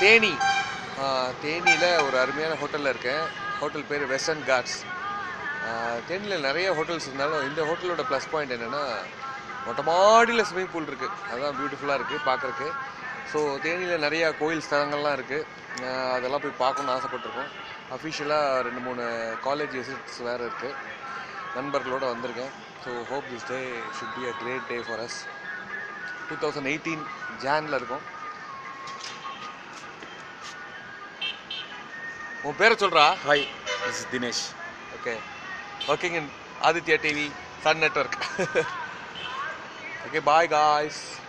தேனி தேனியில் ஒரு அருமையான ஹோட்டலில் இருக்கேன் ஹோட்டல் பேர் வெஸ்டர்ன் காட்ஸ் தேனியில் நிறைய ஹோட்டல்ஸ் இருந்தாலும் இந்த ஹோட்டலோட ப்ளஸ் பாயிண்ட் என்னென்னா மொட்டை மாடியில் ஸ்விம்மிங் பூல் இருக்குது அதுதான் பியூட்டிஃபுல்லாக இருக்குது பார்க்குறக்கு ஸோ தேனியில் நிறையா கோயில் ஸ்தலங்கள்லாம் இருக்குது அதெல்லாம் போய் பார்க்கணுன்னு ஆசைப்பட்டிருக்கோம் அஃபிஷியலாக ரெண்டு மூணு காலேஜ் விசிட்ஸ் வேறு இருக்குது நண்பர்களோடு வந்திருக்கேன் so hope this day should be a great day for us two thousand eighteen ஜானில் இருக்கும் உன் பேரை சொல்கிறா hi this is Dinesh okay working in Aditya TV Sun network okay bye guys